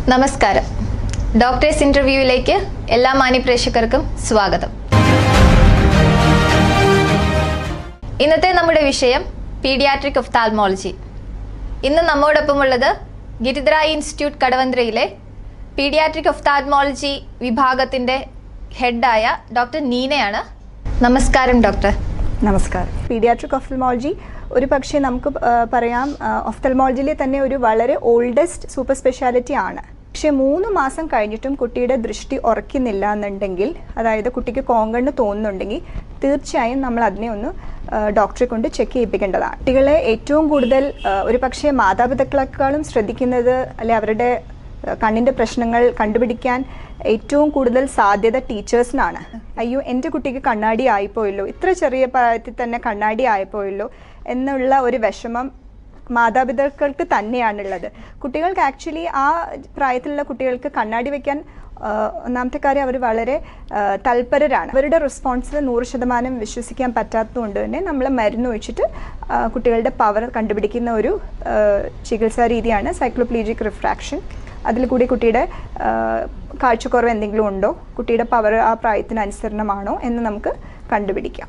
നമസ്കാരം ഡോക്ടേഴ്സ് ഇന്റർവ്യൂവിലേക്ക് എല്ലാ മാന്യപ്രേക്ഷകർക്കും സ്വാഗതം ഇന്നത്തെ നമ്മുടെ വിഷയം പീഡിയാട്രിക് ഒഫ്താൽമോളജി ഇന്ന് നമ്മോടൊപ്പമുള്ളത് ഗിരിദ്ര ഇൻസ്റ്റിറ്റ്യൂട്ട് കടവന്ത്രയിലെ പീഡിയാട്രിക് ഒഫ്താൽമോളജി വിഭാഗത്തിന്റെ ഹെഡായ ഡോക്ടർ നീനയാണ് നമസ്കാരം ഡോക്ടർ നമസ്കാരം പീഡിയാട്രിക് ഒഫ്തൽമോളജി ഒരു പക്ഷേ നമുക്ക് ആ, പറയാം ഒഫ്തൽമോളജിയിലെ തന്നെ ഒരു വളരെ ഓൾഡസ്റ്റ് സൂപ്പർ സ്പെഷ്യാലിറ്റി ആണ് പക്ഷേ മൂന്ന് മാസം കഴിഞ്ഞിട്ടും കുട്ടിയുടെ ദൃഷ്ടി ഉറക്കുന്നില്ല എന്നുണ്ടെങ്കിൽ അതായത് കുട്ടിക്ക് കോങ്കണ്ണ് തോന്നുന്നുണ്ടെങ്കിൽ തീർച്ചയായും നമ്മൾ അതിനെ ഒന്ന് ആ, ഡോക്ടറെ കൊണ്ട് ചെക്ക് ചെയ്യിപ്പിക്കേണ്ടതാണ് കുട്ടികളെ ഏറ്റവും കൂടുതൽ ആ, ഒരു പക്ഷേ മാതാപിതാക്കളെക്കാളും ശ്രദ്ധിക്കുന്നത് അല്ലെ അവരുടെ ആ, കണ്ണിൻ്റെ പ്രശ്നങ്ങൾ കണ്ടുപിടിക്കാൻ ഏറ്റവും കൂടുതൽ സാധ്യത ടീച്ചേഴ്സിനാണ് അയ്യോ എൻ്റെ കുട്ടിക്ക് കണ്ണാടി ആയിപ്പോയല്ലോ ഇത്ര ചെറിയ പ്രായത്തിൽ തന്നെ കണ്ണാടി ആയിപ്പോയല്ലോ എന്നുള്ള ഒരു വിഷമം മാതാപിതാക്കൾക്ക് തന്നെയാണുള്ളത് കുട്ടികൾക്ക് ആക്ച്വലി ആ പ്രായത്തിലുള്ള കുട്ടികൾക്ക് കണ്ണാടി വെക്കാൻ ആ, ഒന്നാമത്തെ കാര്യം അവർ വളരെ ആ, തൽപരരാണ് അവരുടെ റെസ്പോൺസിൽ നൂറ് ശതമാനം വിശ്വസിക്കാൻ പറ്റാത്തതുകൊണ്ട് തന്നെ നമ്മൾ മരുന്ന് ഒഴിച്ചിട്ട് ആ, കുട്ടികളുടെ പവർ കണ്ടുപിടിക്കുന്ന ഒരു ആ, ചികിത്സാ രീതിയാണ് സൈക്ലോപ്ലീജിക് റിഫ്രാക്ഷൻ അതിൽ കൂടി കുട്ടിയുടെ ആ, കാഴ്ചക്കുറവ് എന്തെങ്കിലും ഉണ്ടോ കുട്ടിയുടെ പവർ ആ പ്രായത്തിന് അനുസരണമാണോ എന്ന് നമുക്ക് കണ്ടുപിടിക്കാം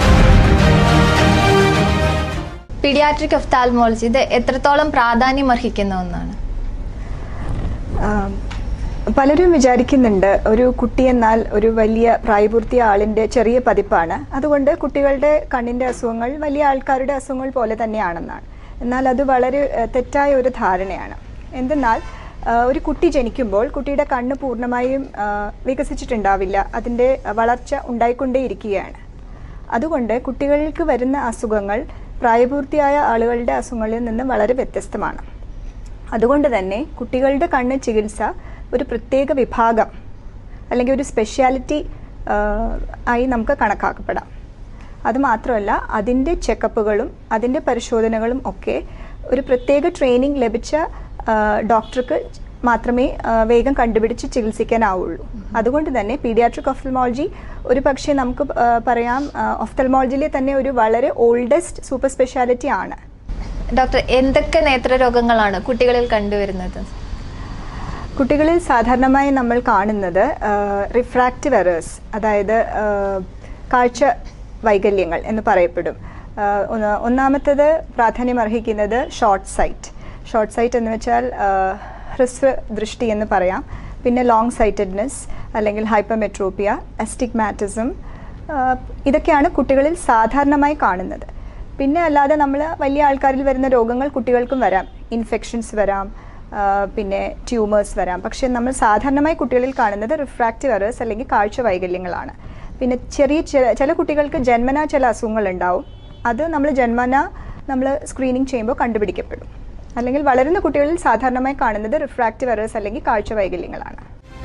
പീഡിയാട്രിക് ഒഫ്താൽമോളജി ഇത് എത്രത്തോളം പ്രാധാന്യം അർഹിക്കുന്ന ഒന്നാണ് ആം, പലരും വിചാരിക്കുന്നുണ്ട് ഒരു കുട്ടി എന്നാൽ ഒരു വലിയ പ്രായപൂർത്തിയ ആളിൻ്റെ ചെറിയ പതിപ്പാണ് അതുകൊണ്ട് കുട്ടികളുടെ കണ്ണിൻ്റെ അസുഖങ്ങൾ വലിയ ആൾക്കാരുടെ അസുഖങ്ങൾ പോലെ തന്നെയാണെന്നാണ് എന്നാൽ അത് വളരെ ഏഹ്, തെറ്റായ ഒരു ധാരണയാണ് എന്തെന്നാൽ ആ, ഒരു കുട്ടി ജനിക്കുമ്പോൾ കുട്ടിയുടെ കണ്ണ് പൂർണ്ണമായും ആ, വികസിച്ചിട്ടുണ്ടാവില്ല അതിൻ്റെ വളർച്ച ഉണ്ടായിക്കൊണ്ടേയിരിക്കുകയാണ് അതുകൊണ്ട് കുട്ടികൾക്ക് വരുന്ന അസുഖങ്ങൾ പ്രായപൂർത്തിയായ ആളുകളുടെ അസുഖങ്ങളിൽ നിന്ന് വളരെ വ്യത്യസ്തമാണ് അതുകൊണ്ട് തന്നെ കുട്ടികളുടെ കണ്ണ് ചികിത്സ ഒരു പ്രത്യേക വിഭാഗം അല്ലെങ്കിൽ ഒരു സ്പെഷ്യാലിറ്റി ആയി നമുക്ക് കണക്കാക്കപ്പെടാം അതുമാത്രമല്ല അതിൻ്റെ ചെക്കപ്പുകളും അതിൻ്റെ പരിശോധനകളും ഒക്കെ ഒരു പ്രത്യേക ട്രെയിനിങ് ലഭിച്ച ആ, ഡോക്ടർക്ക് മാത്രമേ ആ, വേഗം കണ്ടുപിടിച്ച് ചികിത്സിക്കാനാവുള്ളൂ അതുകൊണ്ട് തന്നെ പീഡിയാട്രിക് ഒഫ്തൽമോളജി ഒരു പക്ഷേ നമുക്ക് ആ, പറയാം ഒഫ്തൽമോളജിയിലെ തന്നെ ഒരു വളരെ ഓൾഡസ്റ്റ് സൂപ്പർ സ്പെഷ്യാലിറ്റി ആണ് ഡോക്ടർ എന്തൊക്കെ നേത്രരോഗങ്ങളാണ് കുട്ടികളിൽ കണ്ടുവരുന്നത് കുട്ടികളിൽ സാധാരണമായി നമ്മൾ കാണുന്നത് റിഫ്രാക്റ്റീവ് എറേഴ്സ് അതായത് ആ, കാഴ്ച വൈകല്യങ്ങൾ എന്ന് പറയപ്പെടും ആ, ഒന്ന് ഒന്നാമത്തത് പ്രാധാന്യം അർഹിക്കുന്നത് ഷോർട്ട് സൈറ്റ് ഷോർട്ട് സൈറ്റ് എന്ന് വെച്ചാൽ ആ, ഹ്രസ്വ ദൃഷ്ടി എന്ന് പറയാം പിന്നെ ലോങ് സൈറ്റഡ്നെസ് അല്ലെങ്കിൽ ഹൈപ്പർമെട്രോപ്പിയ അസ്റ്റിഗ്മാറ്റിസം ഇതൊക്കെയാണ് കുട്ടികളിൽ സാധാരണമായി കാണുന്നത് പിന്നെ അല്ലാതെ നമ്മൾ വലിയ ആൾക്കാരിൽ വരുന്ന രോഗങ്ങൾ കുട്ടികൾക്കും വരാം ഇൻഫെക്ഷൻസ് വരാം ആ, പിന്നെ ട്യൂമേഴ്സ് വരാം പക്ഷേ നമ്മൾ സാധാരണമായി കുട്ടികളിൽ കാണുന്നത് റിഫ്രാക്റ്റീവ് എറേഴ്സ് അല്ലെങ്കിൽ കാഴ്ച വൈകല്യങ്ങളാണ് പിന്നെ ചെറിയ ചില- ചില കുട്ടികൾക്ക് ജന്മന ചില അസുഖങ്ങൾ ഉണ്ടാവും അത് നമ്മൾ ജന്മന നമ്മൾ സ്ക്രീനിങ് ചെയ്യുമ്പോൾ കണ്ടുപിടിക്കപ്പെടും അല്ലെങ്കിൽ വളരുന്ന കുട്ടികളിൽ സാധാരണമായി കാണുന്നത് റിഫ്രാക്റ്റീവ് എറേഴ്സ് അല്ലെങ്കിൽ കാഴ്ച വൈകല്യങ്ങളാണ്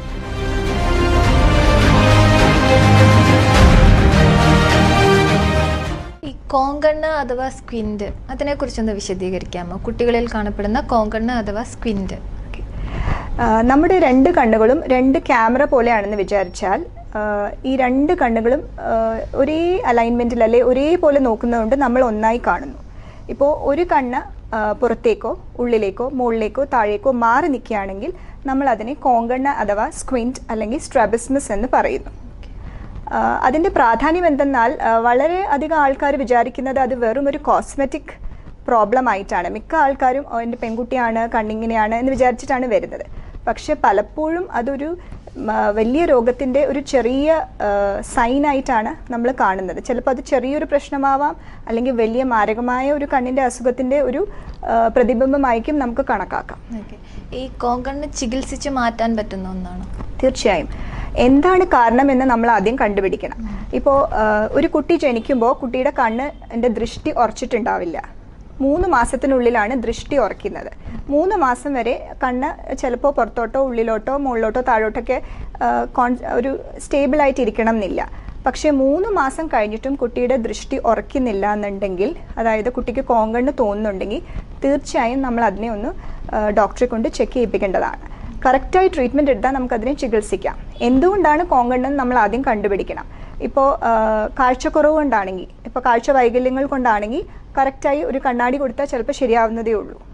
ഈ കോങ്കണ്ണ് അഥവാ സ്ക്വിൻഡ് അതിനെ കുറിച്ചൊന്ന് വിശദീകരിക്കാമോ കുട്ടികളിൽ കാണപ്പെടുന്ന കോങ്കണ്ണ് അഥവാ സ്ക്വിൻഡ് ആ, നമ്മുടെ രണ്ട് കണ്ണുകളും രണ്ട് ക്യാമറ പോലെയാണെന്ന് വിചാരിച്ചാൽ ആ, ഈ രണ്ട് കണ്ണുകളും ആ, ഒരേ അലൈൻമെൻറ്റിൽ അല്ലെ ഒരേപോലെ നോക്കുന്നതുകൊണ്ട് നമ്മൾ ഒന്നായി കാണുന്നു ഇപ്പോൾ ഒരു കണ്ണ് ആ, പുറത്തേക്കോ ഉള്ളിലേക്കോ മുകളിലേക്കോ താഴേക്കോ മാറി നിൽക്കുകയാണെങ്കിൽ നമ്മൾ അതിനെ കോങ്കണ്ണ അഥവാ സ്ക്വിൻറ്റ് അല്ലെങ്കിൽ സ്ട്രബിസ്മസ് എന്ന് പറയുന്നു ആ, അതിൻ്റെ പ്രാധാന്യം എന്തെന്നാൽ ആ, വളരെ അധികം ആൾക്കാർ വിചാരിക്കുന്നത് അത് വെറും ഒരു കോസ്മെറ്റിക് പ്രോബ്ലം ആയിട്ടാണ് മിക്ക ആൾക്കാരും "ഓ, എൻ്റെ പെൺകുട്ടിയാണ് കണ്ണിങ്ങനെയാണ് എന്ന് വിചാരിച്ചിട്ടാണ് വരുന്നത് പക്ഷെ പലപ്പോഴും അതൊരു ഉം, ആ, വലിയ രോഗത്തിൻ്റെ ഒരു ചെറിയ സൈൻ ആയിട്ടാണ് നമ്മൾ കാണുന്നത് ചിലപ്പോൾ അത് ചെറിയൊരു പ്രശ്നമാവാം അല്ലെങ്കിൽ വലിയ മാരകമായ ഒരു കണ്ണിൻ്റെ അസുഖത്തിൻ്റെ ഒരു ആ, പ്രതിബിംബമായിരിക്കും നമുക്ക് കണക്കാക്കാം ഓക്കെ ഈ കോങ്കണ്ണ് ചികിത്സിച്ച് മാറ്റാൻ പറ്റുന്ന ഒന്നാണ് തീർച്ചയായും എന്താണ് കാരണം എന്ന് നമ്മൾ ആദ്യം കണ്ടുപിടിക്കണം ഇപ്പോൾ ഒരു കുട്ടി ജനിക്കുമ്പോൾ കുട്ടിയുടെ കണ്ണ് എൻ്റെ ദൃഷ്ടി ഉറച്ചിട്ടുണ്ടാവില്ല മൂന്ന് മാസത്തിനുള്ളിലാണ് ദൃഷ്ടി ഉറക്കുന്നത് മൂന്ന് മാസം വരെ കണ്ണ് ചിലപ്പോൾ പുറത്തോട്ടോ ഉള്ളിലോട്ടോ മുകളിലോട്ടോ താഴോട്ടൊക്കെ ആ, കോൺ- ഒരു സ്റ്റേബിളായിട്ട് ഇരിക്കണം എന്നില്ല പക്ഷേ മൂന്ന് മാസം കഴിഞ്ഞിട്ടും കുട്ടിയുടെ ദൃഷ്ടി ഉറക്കുന്നില്ല എന്നുണ്ടെങ്കിൽ അതായത് കുട്ടിക്ക് കോങ്കണ്ണ് തോന്നുന്നുണ്ടെങ്കിൽ തീർച്ചയായും നമ്മൾ അതിനെ ഒന്ന് ആ, ഡോക്ടറെ കൊണ്ട് ചെക്ക് ചെയ്യിപ്പിക്കേണ്ടതാണ് കറക്റ്റായി ട്രീറ്റ്മെൻറ്റ് എടുത്താൽ നമുക്കതിനെ ചികിത്സിക്കാം എന്തുകൊണ്ടാണ് കോങ്കണ്ണെന്ന് നമ്മൾ ആദ്യം കണ്ടുപിടിക്കണം ഇപ്പോൾ കാഴ്ചക്കുറവ് കൊണ്ടാണെങ്കിൽ ഇപ്പോൾ കാഴ്ച വൈകല്യങ്ങൾ കൊണ്ടാണെങ്കിൽ കറക്റ്റായി ഒരു കണ്ണാടി കൊടുത്താൽ ചിലപ്പോൾ ശരിയാവുന്നതേ ഉള്ളൂ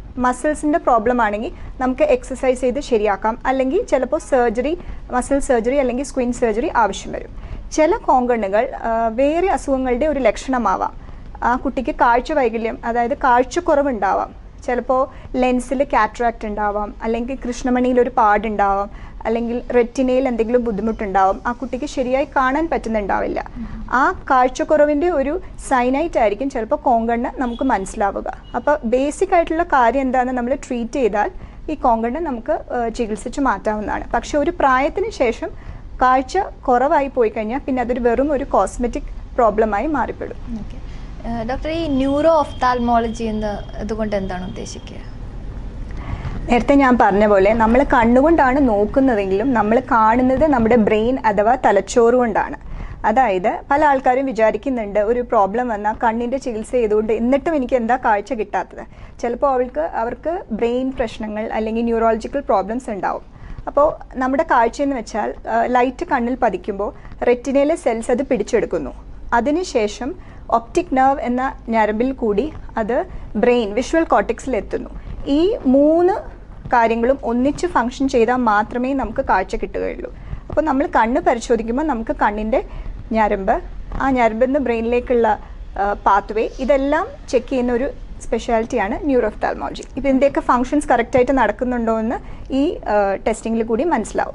മസിൽസിൻ്റെ പ്രോബ്ലം ആണെങ്കിൽ നമുക്ക് എക്സസൈസ് ചെയ്ത് ശരിയാക്കാം അല്ലെങ്കിൽ ചിലപ്പോൾ സർജറി മസിൽ സർജറി അല്ലെങ്കിൽ സ്ക്വിൻ സർജറി ആവശ്യം വരും ചില കോങ്കണ്ണുകൾ ആ, വേറെ അസുഖങ്ങളുടെ ഒരു ലക്ഷണമാവാം ആ കുട്ടിക്ക് കാഴ്ച വൈകല്യം അതായത് കാഴ്ചക്കുറവുണ്ടാവാം ചിലപ്പോൾ ലെൻസിൽ കാട്രാക്ട് ഉണ്ടാവാം അല്ലെങ്കിൽ കൃഷ്ണമണിയിൽ ഒരു പാടുണ്ടാവാം അല്ലെങ്കിൽ റെറ്റിനയിൽ എന്തെങ്കിലും ബുദ്ധിമുട്ടുണ്ടാവും ആ കുട്ടിക്ക് ശരിയായി കാണാൻ പറ്റുന്നുണ്ടാവില്ല ആ കാഴ്ചക്കുറവിൻ്റെ ഒരു സൈനൈറ്റ് ആയിരിക്കും ചിലപ്പോൾ കോങ്കണ്ണ് നമുക്ക് മനസ്സിലാവുക അപ്പോൾ ബേസിക് ആയിട്ടുള്ള കാര്യം എന്താണെന്ന് നമ്മൾ ട്രീറ്റ് ചെയ്താൽ ഈ കോങ്കണ്ണ് നമുക്ക് ആ, ചികിത്സിച്ച് മാറ്റാവുന്നതാണ് പക്ഷെ ഒരു പ്രായത്തിന് ശേഷം കാഴ്ച കുറവായി പോയി കഴിഞ്ഞാൽ പിന്നെ അതൊരു വെറും ഒരു കോസ്മെറ്റിക് പ്രോബ്ലമായി മാറിപ്പെടും ഓക്കെ ഡോക്ടർ ഈ ന്യൂറോ ഒഫ്താൽമോളജി എന്ന് അതുകൊണ്ട് എന്താണ് ഉദ്ദേശിക്കുക നേരത്തെ ഞാൻ പറഞ്ഞ പോലെ നമ്മൾ കണ്ണുകൊണ്ടാണ് നോക്കുന്നതെങ്കിലും നമ്മൾ കാണുന്നത് നമ്മുടെ ബ്രെയിൻ അഥവാ തലച്ചോറ് കൊണ്ടാണ് അതായത് പല ആൾക്കാരും വിചാരിക്കുന്നുണ്ട് ഒരു പ്രോബ്ലം വന്നാൽ കണ്ണിൻ്റെ ചികിത്സ ചെയ്തുകൊണ്ട് എന്നിട്ടും എനിക്ക് എന്താ കാഴ്ച കിട്ടാത്തത് ചിലപ്പോൾ അവൾക്ക് അവർക്ക് ബ്രെയിൻ പ്രശ്നങ്ങൾ അല്ലെങ്കിൽ ന്യൂറോളജിക്കൽ പ്രോബ്ലംസ് ഉണ്ടാവും അപ്പോൾ നമ്മുടെ കാഴ്ചയെന്ന് വെച്ചാൽ ലൈറ്റ് കണ്ണിൽ പതിക്കുമ്പോൾ റെറ്റിനയിലെ സെൽസ് അത് പിടിച്ചെടുക്കുന്നു അതിനുശേഷം ഒപ്റ്റിക് നെർവ് എന്ന ഞരമ്പിൽ കൂടി അത് ബ്രെയിൻ വിഷ്വൽ കോർട്ടിക്സിൽ എത്തുന്നു ഈ മൂന്ന് കാര്യങ്ങളും ഒന്നിച്ച് ഫങ്ഷൻ ചെയ്താൽ മാത്രമേ നമുക്ക് കാഴ്ച കിട്ടുകയുള്ളൂ അപ്പോൾ നമ്മൾ കണ്ണ് പരിശോധിക്കുമ്പോൾ നമുക്ക് കണ്ണിൻ്റെ ഞരമ്പ് ആ ഞരമ്പിൽ നിന്ന് ബ്രെയിനിലേക്കുള്ള പാത്വേ ഇതെല്ലാം ചെക്ക് ചെയ്യുന്ന ഒരു സ്പെഷ്യാലിറ്റിയാണ് ന്യൂറോഫ്താൽമോളജി ഇപ്പോൾ ഇതിൻ്റെയൊക്കെ ഫങ്ഷൻസ് കറക്റ്റായിട്ട് നടക്കുന്നുണ്ടോ എന്ന് ഈ ടെസ്റ്റിങ്ങിൽ കൂടി മനസ്സിലാവും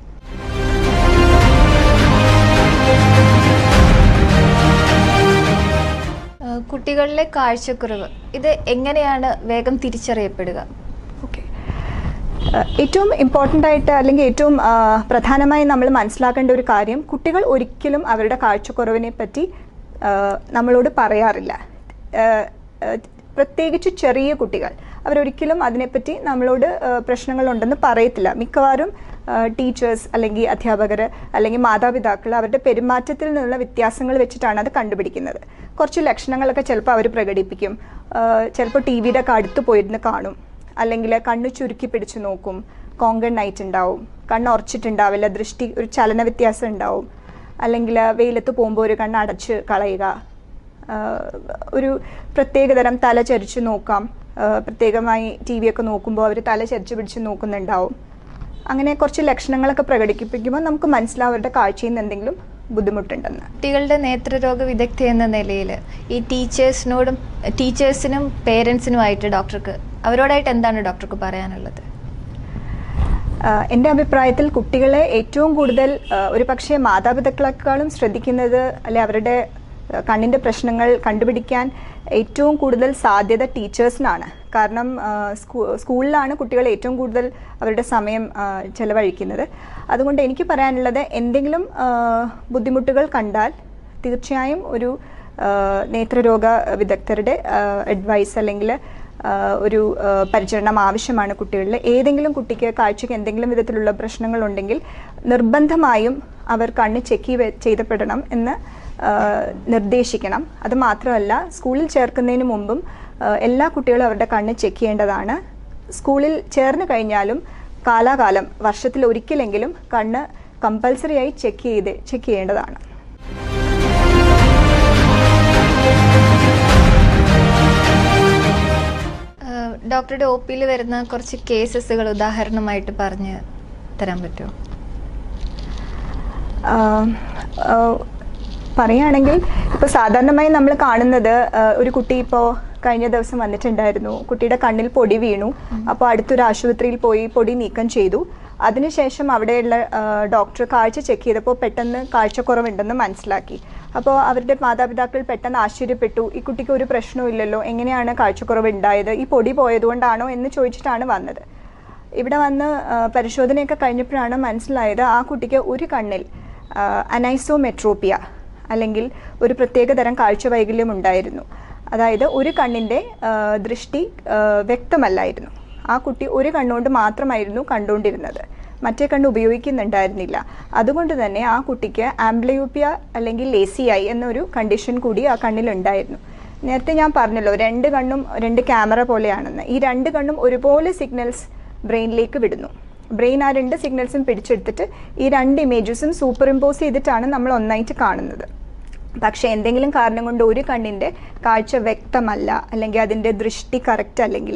ഏഹ് കുട്ടികളിലെ കാഴ്ചക്കുറവ് ഇത് എങ്ങനെയാണ് വേഗം തിരിച്ചറിയപ്പെടുക ഓക്കെ ഏറ്റവും ഇമ്പോർട്ടൻ്റ് ആയിട്ട് അല്ലെങ്കിൽ ഏറ്റവും ആ, പ്രധാനമായി നമ്മൾ മനസ്സിലാക്കേണ്ട ഒരു കാര്യം കുട്ടികൾ ഒരിക്കലും അവരുടെ കാഴ്ചക്കുറവിനെ പറ്റി ആ, നമ്മളോട് പറയാറില്ല ആ, ആ, പ്രത്യേകിച്ച് ചെറിയ കുട്ടികൾ അവരൊരിക്കലും അതിനെപ്പറ്റി നമ്മളോട് ആ, പ്രശ്നങ്ങളുണ്ടെന്ന് പറയത്തില്ല മിക്കവാറും ടീച്ചേഴ്സ് അല്ലെങ്കിൽ അധ്യാപകർ അല്ലെങ്കിൽ മാതാപിതാക്കൾ അവരുടെ പെരുമാറ്റത്തിൽ നിന്നുള്ള വ്യത്യാസങ്ങൾ വെച്ചിട്ടാണ് അത് കണ്ടുപിടിക്കുന്നത് കുറച്ച് ലക്ഷണങ്ങളൊക്കെ ചിലപ്പോൾ അവർ പ്രകടിപ്പിക്കും ആ, ചിലപ്പോൾ ടി വിയുടെ ഒക്കെ അടുത്ത് പോയിരുന്ന് കാണും അല്ലെങ്കിൽ കണ്ണ് ചുരുക്കി പിടിച്ച് നോക്കും കോങ്കൺ നൈറ്റ് ഉണ്ടാവും കണ്ണ് ഉറച്ചിട്ടുണ്ടാവില്ല ദൃഷ്ടി ഒരു ചലന വ്യത്യാസം ഉണ്ടാവും അല്ലെങ്കിൽ വെയിലത്ത് പോകുമ്പോൾ ഒരു കണ്ണ് അടച്ച് കളയുക ആഹ് ഒരു പ്രത്യേകതരം തല ചരിച്ച് നോക്കാം ആഹ് പ്രത്യേകമായി ടി വി ഒക്കെ നോക്കുമ്പോൾ അവർ തല ചരിച്ച് പിടിച്ച് നോക്കുന്നുണ്ടാവും അങ്ങനെ കുറച്ച് ലക്ഷണങ്ങളൊക്കെ പ്രകടിപ്പിക്കുമ്പോൾ നമുക്ക് മനസ്സിലാവും അവരുടെ കാഴ്ചയിൽ നിന്ന് എന്തെങ്കിലും ബുദ്ധിമുട്ടുണ്ടെന്ന് കുട്ടികളുടെ നേത്രരോഗ വിദഗ്ധ എന്ന നിലയിൽ ഈ ടീച്ചേഴ്സിനോടും ടീച്ചേഴ്സിനും പേരൻസിനുമായിട്ട് ഡോക്ടർക്ക് അവരോടായിട്ട് എന്താണ് ഡോക്ടർക്ക് പറയാനുള്ളത് ആഹ് എൻ്റെ അഭിപ്രായത്തിൽ കുട്ടികളെ ഏറ്റവും കൂടുതൽ ആഹ് ഒരു പക്ഷേ മാതാപിതാക്കളെക്കാളും ശ്രദ്ധിക്കുന്നത് അല്ലെ അവരുടെ ആഹ് കണ്ണിൻ്റെ പ്രശ്നങ്ങൾ കണ്ടുപിടിക്കാൻ ഏറ്റവും കൂടുതൽ സാധ്യത ടീച്ചേഴ്സിനാണ് കാരണം ആഹ് സ്കൂ സ്കൂളിലാണ് കുട്ടികൾ ഏറ്റവും കൂടുതൽ അവരുടെ സമയം ആഹ് ചെലവഴിക്കുന്നത് അതുകൊണ്ട് എനിക്ക് പറയാനുള്ളത് എന്തെങ്കിലും ആഹ് ബുദ്ധിമുട്ടുകൾ കണ്ടാൽ തീർച്ചയായും ഒരു ആഹ് നേത്രരോഗ വിദഗ്ധരുടെ അഡ്വൈസ് അല്ലെങ്കിൽ ആഹ് ഒരു ആഹ് പരിചരണം ആവശ്യമാണ് കുട്ടികളിൽ ഏതെങ്കിലും കുട്ടിക്ക് കാഴ്ചയ്ക്ക് എന്തെങ്കിലും വിധത്തിലുള്ള പ്രശ്നങ്ങളുണ്ടെങ്കിൽ നിർബന്ധമായും അവർ കണ്ണ് ചെക്ക് ചെയ്തപ്പെടണം എന്ന് ആഹ് നിർദ്ദേശിക്കണം അത് മാത്രമല്ല സ്കൂളിൽ ചേർക്കുന്നതിന് മുമ്പും ആഹ് എല്ലാ കുട്ടികളും അവരുടെ കണ്ണ് ചെക്ക് ചെയ്യേണ്ടതാണ് സ്കൂളിൽ ചേർന്ന് കഴിഞ്ഞാലും കാലാകാലം വർഷത്തിൽ ഒരിക്കലെങ്കിലും കണ്ണ് കമ്പൽസറിയായി ചെക്ക് ചെയ്ത് ചെക്ക് ചെയ്യേണ്ടതാണ് ഏഹ് ഡോക്ടറുടെ ഒ പിയിൽ വരുന്ന കുറച്ച് കേസസുകൾ ഉദാഹരണമായിട്ട് പറഞ്ഞ് തരാൻ പറ്റുമോ ആഹ് ആഹ് പറയുകയാണെങ്കിൽ ഇപ്പോൾ സാധാരണമായി നമ്മൾ കാണുന്നത് ആഹ് ഒരു കുട്ടി ഇപ്പോൾ കഴിഞ്ഞ ദിവസം വന്നിട്ടുണ്ടായിരുന്നു കുട്ടിയുടെ കണ്ണിൽ പൊടി വീണു അപ്പോൾ അടുത്തൊരു ആശുപത്രിയിൽ പോയി പൊടി നീക്കം ചെയ്തു അതിനുശേഷം അവിടെയുള്ള ആഹ് ഡോക്ടർ കാഴ്ച ചെക്ക് ചെയ്തപ്പോൾ പെട്ടെന്ന് കാഴ്ചക്കുറവുണ്ടെന്ന് മനസ്സിലാക്കി അപ്പോൾ അവരുടെ മാതാപിതാക്കൾ പെട്ടെന്ന് ആശ്ചര്യപ്പെട്ടു ഈ കുട്ടിക്ക് ഒരു പ്രശ്നവും ഇല്ലല്ലോ എങ്ങനെയാണ് കാഴ്ചക്കുറവ് ഉണ്ടായത് ഈ പൊടി പോയതുകൊണ്ടാണോ എന്ന് ചോദിച്ചിട്ടാണ് വന്നത് ഇവിടെ വന്ന് ആ, പരിശോധനയൊക്കെ കഴിഞ്ഞപ്പോഴാണ് മനസ്സിലായത് ആ കുട്ടിക്ക് ഒരു കണ്ണിൽ അനൈസോമെട്രോപ്പിയ അല്ലെങ്കിൽ ഒരു പ്രത്യേക തരം കാഴ്ച വൈകല്യം ഉണ്ടായിരുന്നു അതായത് ഒരു കണ്ണിൻ്റെ ആ, ദൃഷ്ടി ആ, വ്യക്തമല്ലായിരുന്നു ആ കുട്ടി ഒരു കണ്ണുകൊണ്ട് മാത്രമായിരുന്നു കണ്ടുകൊണ്ടിരുന്നത് മറ്റേ കണ്ണ് ഉപയോഗിക്കുന്നുണ്ടായിരുന്നില്ല അതുകൊണ്ട് തന്നെ ആ കുട്ടിക്ക് ആംബ്ലയോപ്പിയ അല്ലെങ്കിൽ ലേസിയായി എന്നൊരു കണ്ടീഷൻ കൂടി ആ കണ്ണിലുണ്ടായിരുന്നു നേരത്തെ ഞാൻ പറഞ്ഞല്ലോ രണ്ട് കണ്ണും രണ്ട് ക്യാമറ പോലെയാണെന്ന് ഈ രണ്ട് കണ്ണും ഒരുപോലെ സിഗ്നൽസ് ബ്രെയിനിലേക്ക് വിടുന്നു ബ്രെയിൻ ആ രണ്ട് സിഗ്നൽസും പിടിച്ചെടുത്തിട്ട് ഈ രണ്ട് ഇമേജസും സൂപ്പർ ഇമ്പോസ് ചെയ്തിട്ടാണ് നമ്മൾ ഒന്നായിട്ട് കാണുന്നത് പക്ഷേ എന്തെങ്കിലും കാരണം കൊണ്ട് ഒരു കണ്ണിൻ്റെ കാഴ്ച വ്യക്തമല്ല അല്ലെങ്കിൽ അതിൻ്റെ ദൃഷ്ടി കറക്റ്റ് അല്ലെങ്കിൽ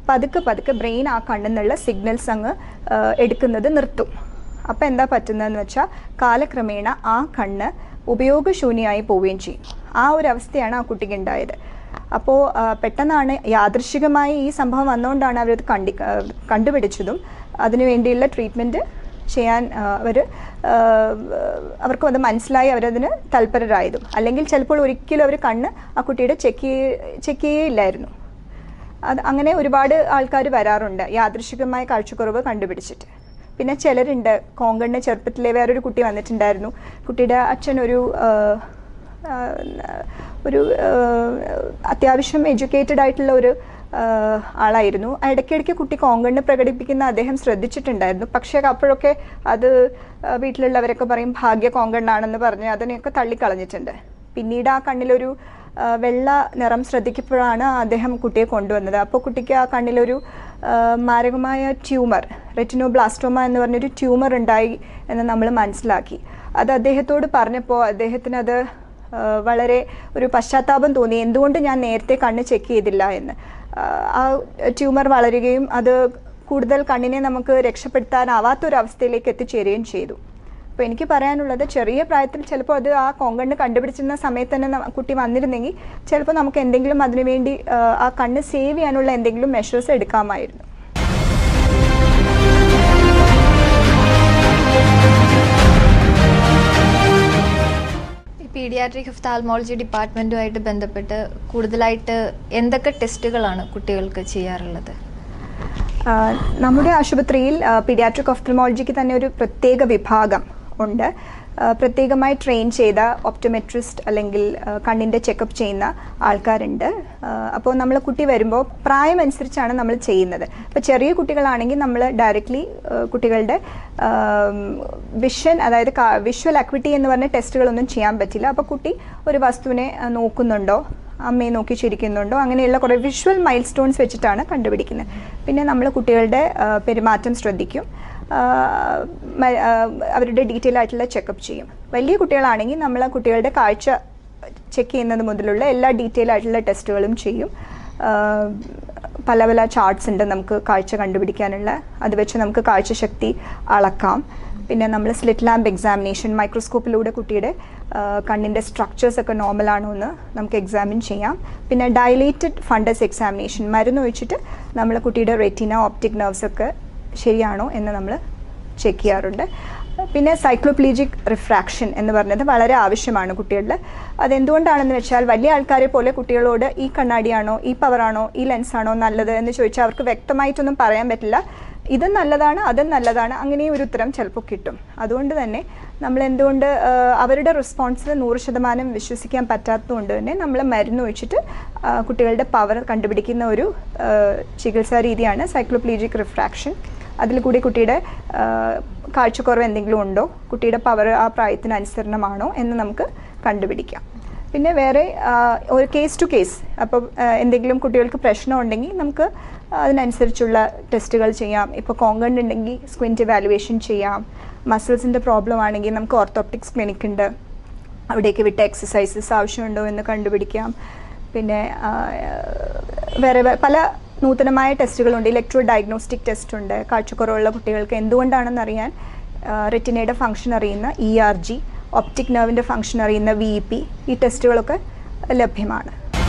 പതുക്കെ പതുക്കെ ബ്രെയിൻ ആ കണ്ണിൽ നിന്നുള്ള സിഗ്നൽസ് അങ്ങ് ആ, എടുക്കുന്നത് നിർത്തും അപ്പോൾ എന്താ പറ്റുന്നതെന്ന് വെച്ചാൽ കാലക്രമേണ ആ കണ്ണ് ഉപയോഗശൂന്യമായി പോവുകയും ചെയ്യും ആ ഒരു അവസ്ഥയാണ് ആ കുട്ടിക്ക് ഉണ്ടായത് അപ്പോൾ പെട്ടെന്നാണ് യാദൃശികമായി ഈ സംഭവം വന്നുകൊണ്ടാണ് അവരത് കണ്ടി ആ, കണ്ടുപിടിച്ചതും അതിനു വേണ്ടിയുള്ള ട്രീറ്റ്മെൻറ്റ് ചെയ്യാൻ അവർ അവർക്ക് അത് മനസ്സിലായി അവരതിന് തൽപരരായതും അല്ലെങ്കിൽ ചിലപ്പോൾ ഒരിക്കലും അവർ കണ്ണ് ആ കുട്ടിയുടെ ചെക്ക് ചെക്ക് ചെയ്യില്ലായിരുന്നു അത് അങ്ങനെ ഒരുപാട് ആൾക്കാർ വരാറുണ്ട് യാദൃശികമായ കാഴ്ചക്കുറവ് കണ്ടുപിടിച്ചിട്ട് പിന്നെ ചിലരുണ്ട് കോങ്കണ്ണ് ചെറുപ്പത്തിലെ വേറൊരു കുട്ടി വന്നിട്ടുണ്ടായിരുന്നു കുട്ടിയുടെ അച്ഛൻ ഒരു ആ, ആ, ഒരു ആ, അത്യാവശ്യം എഡ്യൂക്കേറ്റഡ് ആയിട്ടുള്ള ഒരു ആ, ആളായിരുന്നു ഇടയ്ക്കിടയ്ക്ക് കുട്ടി കോങ്കണ്ണ് പ്രകടിപ്പിക്കുന്ന അദ്ദേഹം ശ്രദ്ധിച്ചിട്ടുണ്ടായിരുന്നു പക്ഷേ അപ്പോഴൊക്കെ അത് ആ, വീട്ടിലുള്ളവരൊക്കെ പറയും ഭാഗ്യ കോങ്കണ്ണാണെന്ന് പറഞ്ഞ് അതിനെയൊക്കെ തള്ളിക്കളഞ്ഞിട്ടുണ്ട് പിന്നീട് ആ കണ്ണിലൊരു ആ, വെള്ള നിറം ശ്രദ്ധിക്കപ്പോഴാണ് അദ്ദേഹം കുട്ടിയെ കൊണ്ടുവന്നത് അപ്പോൾ കുട്ടിക്ക് ആ കണ്ണിലൊരു ആ, മാരകമായ ട്യൂമർ റെറ്റിനോബ്ലാസ്റ്റോമ എന്ന് പറഞ്ഞൊരു ട്യൂമർ ഉണ്ടായി എന്ന് നമ്മൾ മനസ്സിലാക്കി അത് അദ്ദേഹത്തോട് പറഞ്ഞപ്പോൾ അദ്ദേഹത്തിന് അത് ആ, വളരെ ഒരു പശ്ചാത്താപം തോന്നി എന്തുകൊണ്ട് ഞാൻ നേരത്തെ കണ്ണ് ചെക്ക് ചെയ്തില്ല എന്ന് ആ, ആ ട്യൂമർ വളരുകയും അത് കൂടുതൽ കണ്ണിനെ നമുക്ക് രക്ഷപ്പെടുത്താനാവാത്തൊരവസ്ഥയിലേക്ക് എത്തിച്ചേരുകയും ചെയ്തു അപ്പോൾ എനിക്ക് പറയാനുള്ളത് ചെറിയ പ്രായത്തിൽ ചിലപ്പോൾ അത് ആ കോങ്കണ്ണ് കണ്ടുപിടിച്ചിരുന്ന സമയത്ത് തന്നെ ന- കുട്ടി വന്നിരുന്നെങ്കിൽ ചിലപ്പോൾ നമുക്ക് എന്തെങ്കിലും അതിനുവേണ്ടി ആ, ആ കണ്ണ് സേവ് ചെയ്യാനുള്ള എന്തെങ്കിലും മെഷേഴ്സ് എടുക്കാമായിരുന്നു ഈ പീഡിയാട്രിക് ഒഫ്താൽമോളജി ഡിപ്പാർട്ട്മെൻറ്റുമായിട്ട് ബന്ധപ്പെട്ട് കൂടുതലായിട്ട് എന്തൊക്കെ ടെസ്റ്റുകളാണ് കുട്ടികൾക്ക് ചെയ്യാറുള്ളത് ആ, നമ്മുടെ ആശുപത്രിയിൽ പീഡിയാട്രിക് ഓഫ്തൽമോളജിക്ക് തന്നെ ഒരു പ്രത്യേക വിഭാഗം ഉണ്ട് ആ, പ്രത്യേകമായി ട്രെയിൻ ചെയ്ത ഒപ്റ്റോമെട്രിസ്റ്റ് അല്ലെങ്കിൽ ആ, കണ്ണിൻ്റെ ചെക്കപ്പ് ചെയ്യുന്ന ആൾക്കാരുണ്ട് അപ്പോൾ നമ്മൾ കുട്ടി വരുമ്പോൾ പ്രായമനുസരിച്ചാണ് നമ്മൾ ചെയ്യുന്നത് അപ്പോൾ ചെറിയ കുട്ടികളാണെങ്കിൽ നമ്മൾ ഡയറക്റ്റ്ലി കുട്ടികളുടെ വിഷൻ അതായത് വിഷ്വൽ അക്വിറ്റി എന്ന് പറഞ്ഞ ടെസ്റ്റുകളൊന്നും ചെയ്യാൻ പറ്റില്ല അപ്പോൾ കുട്ടി ഒരു വസ്തുവിനെ ആ, നോക്കുന്നുണ്ടോ അമ്മയെ നോക്കി ചിരിക്കുന്നുണ്ടോ അങ്ങനെയുള്ള കുറേ വിഷ്വൽ മൈൽ സ്റ്റോൺസ് വെച്ചിട്ടാണ് കണ്ടുപിടിക്കുന്നത് പിന്നെ നമ്മൾ കുട്ടികളുടെ ആ, പെരുമാറ്റം ശ്രദ്ധിക്കും ആ, മ- ആ, അവരുടെ ഡീറ്റെയിൽ ആയിട്ടുള്ള ചെക്കപ്പ് ചെയ്യും വലിയ കുട്ടികളാണെങ്കിൽ നമ്മൾ ആ കുട്ടികളുടെ കാഴ്ച ചെക്ക് ചെയ്യുന്നത് മുതലുള്ള എല്ലാ ഡീറ്റെയിൽ ആയിട്ടുള്ള ടെസ്റ്റുകളും ചെയ്യും ആ, പല പല ചാർട്ട്സ് ഉണ്ട് നമുക്ക് കാഴ്ച കണ്ടുപിടിക്കാനുള്ള അത് വെച്ച് നമുക്ക് കാഴ്ചശക്തി അളക്കാം പിന്നെ നമ്മൾ സ്ലിറ്റ് ലാമ്പ് എക്സാമിനേഷൻ മൈക്രോസ്കോപ്പിലൂടെ കുട്ടിയുടെ ആ, കണ്ണിൻ്റെ സ്ട്രക്ചേഴ്സ് ഒക്കെ നോർമൽ ആണോ എന്ന് നമുക്ക് എക്സാമിൻ ചെയ്യാം പിന്നെ ഡയലേറ്റഡ് ഫണ്ടസ് എക്സാമിനേഷൻ മരുന്ന് ഒഴിച്ചിട്ട് നമ്മൾ കുട്ടിയുടെ റെറ്റിന ഓപ്റ്റിക് നെർവ്സ് ഒക്കെ ശരിയാണോ എന്ന് നമ്മൾ ചെക്ക് ചെയ്യാറുണ്ട് പിന്നെ സൈക്ലോപ്ലീജിക് റിഫ്രാക്ഷൻ എന്ന് പറഞ്ഞത് വളരെ ആവശ്യമാണ് കുട്ടികളിൽ അതെന്തുകൊണ്ടാണെന്ന് വെച്ചാൽ വലിയ ആൾക്കാരെ പോലെ കുട്ടികളോട് ഈ കണ്ണാടിയാണോ ഈ പവറാണോ ഈ ലെൻസാണോ നല്ലത് എന്ന് ചോദിച്ചാൽ അവർക്ക് വ്യക്തമായിട്ടൊന്നും പറയാൻ പറ്റില്ല ഇതും നല്ലതാണ് അതും നല്ലതാണ് അങ്ങനെയും ഒരു ഉത്തരം ചിലപ്പോൾ കിട്ടും അതുകൊണ്ട് തന്നെ നമ്മൾ എന്തുകൊണ്ട് ആ, അവരുടെ റെസ്പോൺസിൽ നൂറ് ശതമാനം വിശ്വസിക്കാൻ പറ്റാത്തതുകൊണ്ട് തന്നെ നമ്മൾ മരുന്ന് ഒഴിച്ചിട്ട് ആ, കുട്ടികളുടെ പവർ കണ്ടുപിടിക്കുന്ന ഒരു ആ, ചികിത്സാ രീതിയാണ് സൈക്ലോപ്ലീജിക് റിഫ്രാക്ഷൻ അതിൽ കൂടി കുട്ടിയുടെ ആ, കാഴ്ചക്കുറവ് എന്തെങ്കിലും ഉണ്ടോ കുട്ടിയുടെ പവർ ആ പ്രായത്തിന് അനുസരണമാണോ എന്ന് നമുക്ക് കണ്ടുപിടിക്കാം പിന്നെ വേറെ ആ, ഒരു കേസ് ടു കേസ് അപ്പോൾ എന്തെങ്കിലും കുട്ടികൾക്ക് പ്രശ്നം ഉണ്ടെങ്കിൽ നമുക്ക് അതിനനുസരിച്ചുള്ള ടെസ്റ്റുകൾ ചെയ്യാം ഇപ്പോൾ കോങ്കണ്ട് ഉണ്ടെങ്കിൽ സ്ക്വിൻറ്റ് വാലുവേഷൻ ചെയ്യാം മസിൽസിൻ്റെ പ്രോബ്ലം ആണെങ്കിൽ നമുക്ക് ഓർത്തോപ്റ്റിക്സ് ക്ലിനിക് ഉണ്ട് അവിടേക്ക് വിട്ട എക്സസൈസസ് ആവശ്യമുണ്ടോ എന്ന് കണ്ടുപിടിക്കാം പിന്നെ ആ, വേറെ വേ- പല നൂതനമായ ടെസ്റ്റുകളുണ്ട് ഇലക്ട്രോ ഡയഗ്നോസ്റ്റിക് ടെസ്റ്റ് ഉണ്ട് കാഴ്ചക്കുറവുള്ള കുട്ടികൾക്ക് എന്തുകൊണ്ടാണെന്ന് അറിയാൻ റെറ്റിനയുടെ ഫംഗ്ഷൻ അറിയുന്ന ഇ ആർ ജി ഒപ്റ്റിക് നെർവിൻ്റെ ഫംഗ്ഷൻ അറിയുന്ന വി ഇ പി ഈ ടെസ്റ്റുകളൊക്കെ ലഭ്യമാണ്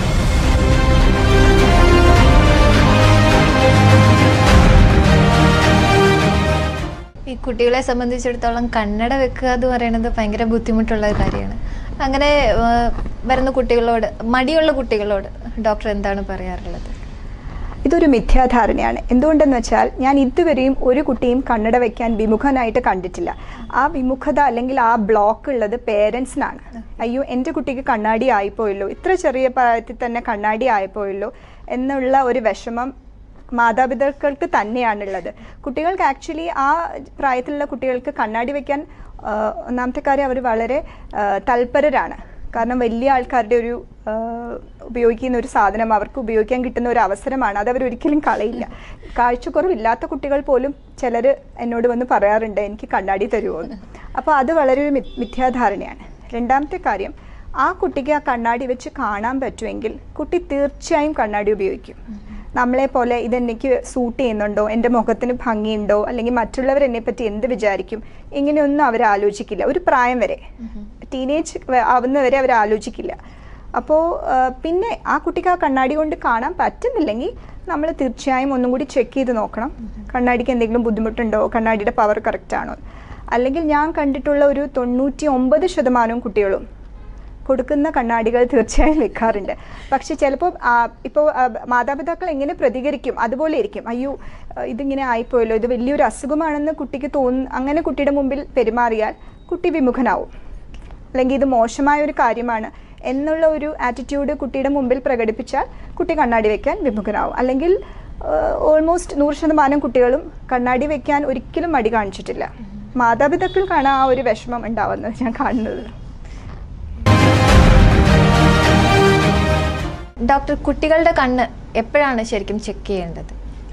ഈ കുട്ടികളെ സംബന്ധിച്ചിടത്തോളം കണ്ണട വെക്കുക എന്ന് പറയുന്നത് ഭയങ്കര ബുദ്ധിമുട്ടുള്ള ഒരു കാര്യമാണ് അങ്ങനെ ആ, വരുന്ന കുട്ടികളോട് മടിയുള്ള കുട്ടികളോട് ഡോക്ടർ എന്താണ് പറയാറുള്ളത് ഇതൊരു മിഥ്യാധാരണയാണ് എന്തുകൊണ്ടെന്ന് വെച്ചാൽ ഞാൻ ഇതുവരെയും ഒരു കുട്ടിയും കണ്ണട വയ്ക്കാൻ വിമുഖനായിട്ട് കണ്ടിട്ടില്ല ആ വിമുഖത അല്ലെങ്കിൽ ആ ബ്ലോക്ക് ഉള്ളത് പേരൻസിനാണ് അയ്യോ എൻ്റെ കുട്ടിക്ക് കണ്ണാടി ആയിപ്പോയല്ലോ ഇത്ര ചെറിയ പ്രായത്തിൽ തന്നെ കണ്ണാടി ആയിപ്പോയല്ലോ എന്നുള്ള ഒരു വിഷമം മാതാപിതാക്കൾക്ക് തന്നെയാണുള്ളത് കുട്ടികൾക്ക് ആക്ച്വലി ആ പ്രായത്തിലുള്ള കുട്ടികൾക്ക് കണ്ണാടി വയ്ക്കാൻ ആ, ഒന്നാമത്തെ കാര്യം അവർ വളരെ ആ, തൽപരരാണ് കാരണം വലിയ ആൾക്കാരുടെ ഒരു ആ, ഉപയോഗിക്കുന്ന ഒരു സാധനം അവർക്ക് ഉപയോഗിക്കാൻ കിട്ടുന്ന ഒരു അവസരമാണ് അത് അവർ ഒരിക്കലും കളയില്ല കാഴ്ചക്കുറവില്ലാത്ത കുട്ടികൾ പോലും ചിലർ എന്നോട് വന്ന് പറയാറുണ്ട് എനിക്ക് കണ്ണാടി തരുമോ എന്ന് അപ്പോൾ അത് വളരെ ഒരു മി- മിഥ്യാധാരണയാണ് രണ്ടാമത്തെ കാര്യം ആ കുട്ടിക്ക് ആ കണ്ണാടി വെച്ച് കാണാൻ പറ്റുമെങ്കിൽ കുട്ടി തീർച്ചയായും കണ്ണാടി ഉപയോഗിക്കും നമ്മളെ പോലെ ഇതെനിക്ക് സൂട്ട് ചെയ്യുന്നുണ്ടോ എൻ്റെ മുഖത്തിന് ഭംഗിയുണ്ടോ അല്ലെങ്കിൽ മറ്റുള്ളവർ എന്നെ പറ്റി എന്ത് വിചാരിക്കും ഇങ്ങനെയൊന്നും അവർ ആലോചിക്കില്ല ഒരു പ്രായം വരെ ടീനേജ് ആവുന്നവരെ അവർ ആലോചിക്കില്ല അപ്പോൾ പിന്നെ ആ കുട്ടിക്ക് ആ കണ്ണാടി കൊണ്ട് കാണാൻ പറ്റുന്നില്ലെങ്കിൽ നമ്മൾ തീർച്ചയായും ഒന്നും കൂടി ചെക്ക് ചെയ്ത് നോക്കണം കണ്ണാടിക്ക് എന്തെങ്കിലും ബുദ്ധിമുട്ടുണ്ടോ കണ്ണാടിയുടെ പവർ കറക്റ്റ് ആണോ അല്ലെങ്കിൽ ഞാൻ കണ്ടിട്ടുള്ള ഒരു തൊണ്ണൂറ്റി ഒമ്പത് ശതമാനവും കുട്ടികളും കൊടുക്കുന്ന കണ്ണാടികൾ തീർച്ചയായും വെക്കാറുണ്ട് പക്ഷെ ചിലപ്പോൾ ഇപ്പോൾ മാതാപിതാക്കൾ എങ്ങനെ പ്രതികരിക്കും അതുപോലെ ഇരിക്കും അയ്യോ ആ, ഇതിങ്ങനെ ആയിപ്പോയല്ലോ ഇത് വലിയൊരു അസുഖമാണെന്ന് കുട്ടിക്ക് തോന്നുന്നു അങ്ങനെ കുട്ടിയുടെ മുമ്പിൽ പെരുമാറിയാൽ കുട്ടി വിമുഖനാവും അല്ലെങ്കിൽ ഇത് മോശമായ ഒരു കാര്യമാണ് എന്നുള്ള ഒരു ആറ്റിറ്റ്യൂഡ് കുട്ടിയുടെ മുമ്പിൽ പ്രകടിപ്പിച്ചാൽ കുട്ടി കണ്ണാടി വെക്കാൻ വിമുഖനാവും അല്ലെങ്കിൽ ഓൾമോസ്റ്റ് നൂറ് ശതമാനം കുട്ടികളും കണ്ണാടി വെക്കാൻ ഒരിക്കലും മടി കാണിച്ചിട്ടില്ല മാതാപിതാക്കൾക്കാണ് ആ ഒരു വിഷമം ഉണ്ടാവുന്നത് ഞാൻ കാണുന്നത് ഡോക്ടർ കുട്ടികളുടെ കണ്ണ് എപ്പോഴാണ് ശരിക്കും ചെക്ക് ചെയ്യേണ്ടത്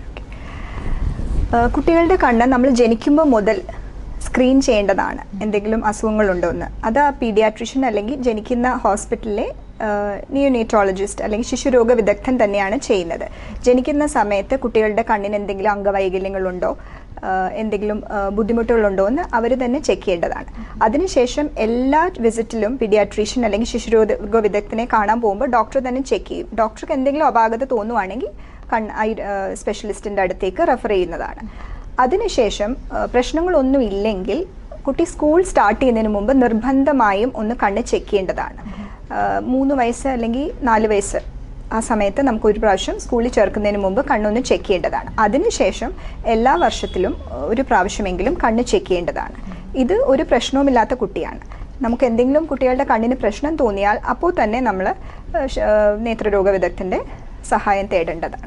ആ, കുട്ടികളുടെ കണ്ണ് നമ്മൾ ജനിക്കുമ്പോൾ മുതൽ സ്ക്രീൻ ചെയ്യേണ്ടതാണ് എന്തെങ്കിലും അസുഖങ്ങളുണ്ടോ എന്ന് അത് ആ പീഡിയാട്രിഷ്യൻ അല്ലെങ്കിൽ ജനിക്കുന്ന ഹോസ്പിറ്റലിലെ നിയോനേറ്റോളജിസ്റ്റ് അല്ലെങ്കിൽ ശിശുരോഗ വിദഗ്ധൻ തന്നെയാണ് ചെയ്യുന്നത് ജനിക്കുന്ന സമയത്ത് കുട്ടികളുടെ കണ്ണിന് എന്തെങ്കിലും അംഗവൈകല്യങ്ങളുണ്ടോ ആ, എന്തെങ്കിലും ആ, ബുദ്ധിമുട്ടുകളുണ്ടോ എന്ന് അവർ തന്നെ ചെക്ക് ചെയ്യേണ്ടതാണ് അതിനുശേഷം എല്ലാ വിസിറ്റിലും പീഡിയാട്രീഷ്യൻ അല്ലെങ്കിൽ ശിശുരോഗ വിദഗ്ധനെ കാണാൻ പോകുമ്പോൾ ഡോക്ടർ തന്നെ ചെക്ക് ചെയ്യും ഡോക്ടർക്ക് എന്തെങ്കിലും അപാകത തോന്നുവാണെങ്കിൽ കൺ ഐ സ്പെഷ്യലിസ്റ്റിൻ്റെ അടുത്തേക്ക് റെഫർ ചെയ്യുന്നതാണ് അതിനുശേഷം ആ, പ്രശ്നങ്ങളൊന്നും ഇല്ലെങ്കിൽ കുട്ടി സ്കൂൾ സ്റ്റാർട്ട് ചെയ്യുന്നതിന് മുമ്പ് നിർബന്ധമായും ഒന്ന് കണ്ണ് ചെക്ക് ചെയ്യേണ്ടതാണ് ആ, മൂന്ന് വയസ്സ് അല്ലെങ്കിൽ നാല് വയസ്സ് ആ സമയത്ത് നമുക്ക് ഒരു പ്രാവശ്യം സ്കൂളിൽ ചേർക്കുന്നതിന് മുമ്പ് കണ്ണൊന്ന് ചെക്ക് ചെയ്യേണ്ടതാണ് അതിനുശേഷം എല്ലാ വർഷത്തിലും ആ, ഒരു പ്രാവശ്യമെങ്കിലും കണ്ണ് ചെക്ക് ചെയ്യേണ്ടതാണ് ഇത് ഒരു പ്രശ്നവുമില്ലാത്ത കുട്ടിയാണ് നമുക്ക് എന്തെങ്കിലും കുട്ടികളുടെ കണ്ണിന് പ്രശ്നം തോന്നിയാൽ അപ്പോൾ തന്നെ നമ്മൾ നേത്രരോഗ വിദഗ്ധൻ്റെ സഹായം തേടേണ്ടതാണ്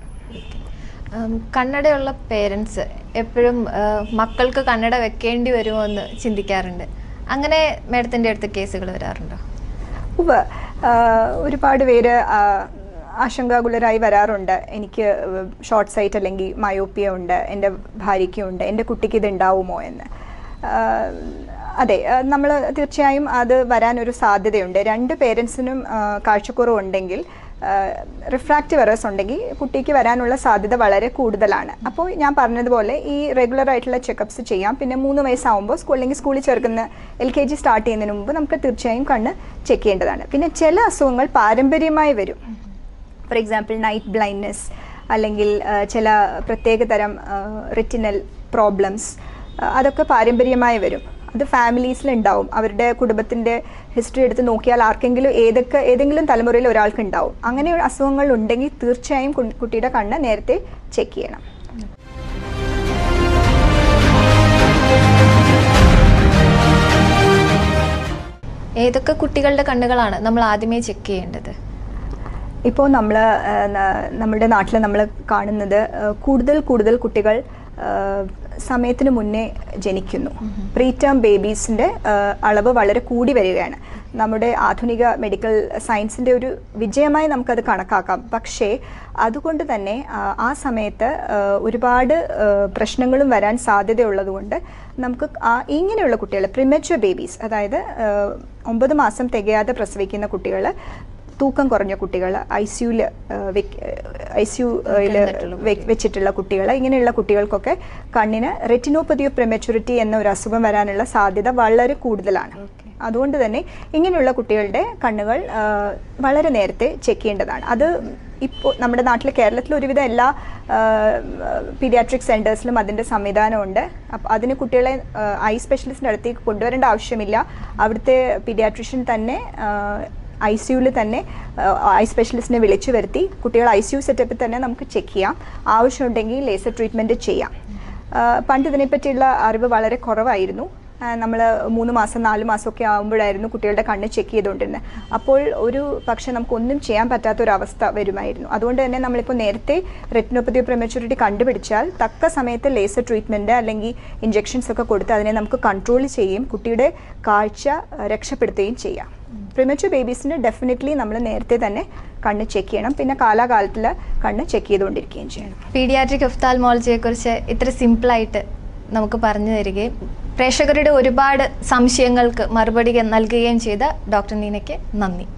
ഉം, കണ്ണടയുള്ള പേരൻസ് എപ്പോഴും മക്കൾക്ക് കണ്ണട വെക്കേണ്ടി വരുമോ എന്ന് ചിന്തിക്കാറുണ്ട് അങ്ങനെ മേഡത്തിൻ്റെ അടുത്ത് കേസുകൾ വരാറുണ്ടോ ഉവ്വ് ആ, ഒരുപാട് പേര് ആ, ആശങ്കാകുലരായി വരാറുണ്ട് എനിക്ക് ഷോർട്ട് സൈറ്റ് അല്ലെങ്കിൽ മയോപ്പിയ ഉണ്ട് എൻ്റെ ഭാര്യയ്ക്കും ഉണ്ട് എൻ്റെ കുട്ടിക്ക് ഇത് ഉണ്ടാവുമോ എന്ന് ആ, അതെ നമ്മൾ തീർച്ചയായും അത് വരാനൊരു സാധ്യതയുണ്ട് രണ്ട് പേരൻസിനും കാഴ്ചക്കുറവുണ്ടെങ്കിൽ റിഫ്രാക്റ്റീവ് എറേഴ്സ് ഉണ്ടെങ്കിൽ കുട്ടിക്ക് വരാനുള്ള സാധ്യത വളരെ കൂടുതലാണ് അപ്പോൾ ഞാൻ പറഞ്ഞതുപോലെ ഈ റെഗുലർ ആയിട്ടുള്ള ചെക്കപ്സ് ചെയ്യാം പിന്നെ മൂന്ന് വയസ്സാവുമ്പോൾ സ്കൂൾ അല്ലെങ്കിൽ സ്കൂളിൽ ചേർക്കുന്ന എൽ കെ ജി സ്റ്റാർട്ട് ചെയ്യുന്നതിന് മുമ്പ് നമുക്ക് തീർച്ചയായും കണ്ണ് ചെക്ക് ചെയ്യേണ്ടതാണ് പിന്നെ ചില അസുഖങ്ങൾ പാരമ്പര്യമായി വരും ഫോർ എക്സാമ്പിൾ നൈറ്റ് ബ്ലൈൻഡ്നെസ് അല്ലെങ്കിൽ ആ, ചില പ്രത്യേക തരം റിറ്റിനൽ പ്രോബ്ലംസ് അതൊക്കെ പാരമ്പര്യമായി വരും അത് ഫാമിലീസിൽ ഉണ്ടാവും അവരുടെ കുടുംബത്തിൻ്റെ ഹിസ്റ്ററി എടുത്ത് നോക്കിയാൽ ആർക്കെങ്കിലും ഏതൊക്കെ ഏതെങ്കിലും തലമുറയിൽ ഒരാൾക്ക് ഉണ്ടാവും അങ്ങനെ അസുഖങ്ങൾ ഉണ്ടെങ്കിൽ തീർച്ചയായും കു- കുട്ടിയുടെ കണ്ണ് നേരത്തെ ചെക്ക് ചെയ്യണം ഏതൊക്കെ കുട്ടികളുടെ കണ്ണുകളാണ് നമ്മൾ ആദ്യമേ ചെക്ക് ചെയ്യേണ്ടത് ഇപ്പോൾ നമ്മൾ നമ്മുടെ നാട്ടിൽ നമ്മൾ കാണുന്നത് ആ, കൂടുതൽ കൂടുതൽ കുട്ടികൾ ആ, സമയത്തിന് മുന്നേ ജനിക്കുന്നു പ്രീ ടേം ബേബീസിൻ്റെ അളവ് വളരെ കൂടി വരികയാണ് നമ്മുടെ ആധുനിക മെഡിക്കൽ സയൻസിൻ്റെ ഒരു വിജയമായി നമുക്കത് കണക്കാക്കാം പക്ഷേ അതുകൊണ്ട് തന്നെ ആ, ആ സമയത്ത് ആ, ഒരുപാട് ആ, പ്രശ്നങ്ങളും വരാൻ സാധ്യതയുള്ളതുകൊണ്ട് നമുക്ക് ആ ഇങ്ങനെയുള്ള കുട്ടികൾ പ്രിമച്വർ ബേബീസ് അതായത് ആ, ഒമ്പത് മാസം തികയാതെ പ്രസവിക്കുന്ന കുട്ടികൾ തൂക്കം കുറഞ്ഞ കുട്ടികൾ ഐ സിയുയിൽ ഐ സിയുയിൽ വെച്ചിട്ടുള്ള കുട്ടികൾ ഇങ്ങനെയുള്ള കുട്ടികൾക്കൊക്കെ കണ്ണിന് റെറ്റിനോപ്പതി ഓഫ് പ്രിമച്യൂരിറ്റി എന്ന ഒരു അസുഖം വരാനുള്ള സാധ്യത വളരെ കൂടുതലാണ് അതുകൊണ്ട് തന്നെ ഇങ്ങനെയുള്ള കുട്ടികളുടെ കണ്ണുകൾ ആ, വളരെ നേരത്തെ ചെക്ക് ചെയ്യേണ്ടതാണ് അത് ഇപ്പോൾ നമ്മുടെ നാട്ടിൽ കേരളത്തിൽ ഒരുവിധം എല്ലാ പീഡിയാട്രിക് സെൻറ്റേഴ്സിലും അതിൻ്റെ സംവിധാനമുണ്ട് അപ്പോൾ അതിന് കുട്ടികളെ ഐ സ്പെഷ്യലിസ്റ്റിൻ്റെ അടുത്തേക്ക് കൊണ്ടുവരേണ്ട ആവശ്യമില്ല അവിടുത്തെ പീഡിയാട്രിഷ്യൻ തന്നെ ഐ സിയുവിൽ തന്നെ ഐ സ്പെഷ്യലിസ്റ്റിനെ വിളിച്ചു വരുത്തി കുട്ടികൾ ഐ സിയു സെറ്റപ്പിൽ തന്നെ നമുക്ക് ചെക്ക് ചെയ്യാം ആവശ്യമുണ്ടെങ്കിൽ ലേസർ ട്രീറ്റ്മെൻറ്റ് ചെയ്യാം ആ, പണ്ട് ഇതിനെപ്പറ്റിയുള്ള അറിവ് വളരെ കുറവായിരുന്നു നമ്മൾ മൂന്ന് മാസം നാല് മാസമൊക്കെ ആകുമ്പോഴായിരുന്നു കുട്ടികളുടെ കണ്ണ് ചെക്ക് ചെയ്തുകൊണ്ടിരുന്നത് അപ്പോൾ ഒരു പക്ഷെ നമുക്കൊന്നും ചെയ്യാൻ പറ്റാത്ത ഒരു അവസ്ഥ വരുമായിരുന്നു അതുകൊണ്ട് തന്നെ നമ്മളിപ്പോൾ നേരത്തെ റെറ്റിനോപ്പതി പ്രിമച്യൂരിറ്റി കണ്ടുപിടിച്ചാൽ തക്ക സമയത്ത് ലേസർ ട്രീറ്റ്മെൻറ്റ് അല്ലെങ്കിൽ ഇഞ്ചെക്ഷൻസ് ഒക്കെ കൊടുത്ത് അതിനെ നമുക്ക് കൺട്രോൾ ചെയ്യുകയും കുട്ടിയുടെ കാഴ്ച ആ, രക്ഷപ്പെടുത്തുകയും ചെയ്യാം പ്രിമച്വർ ബേബീസിന് ഡെഫിനറ്റ്ലി നമ്മൾ നേരത്തെ തന്നെ കണ്ണ് ചെക്ക് ചെയ്യണം പിന്നെ കാലാകാലത്തിൽ കണ്ണ് ചെക്ക് ചെയ്തുകൊണ്ടിരിക്കുകയും ചെയ്യണം പീഡിയാട്രിക് ഒഫ്താൽമോളജിയെ കുറിച്ച് ഇത്ര സിമ്പിളായിട്ട് നമുക്ക് പറഞ്ഞു തരികയും പ്രേക്ഷകരുടെ ഒരുപാട് സംശയങ്ങൾക്ക് മറുപടി നൽകുകയും ചെയ്ത ഡോക്ടർ നീനയ്ക്ക് നന്ദി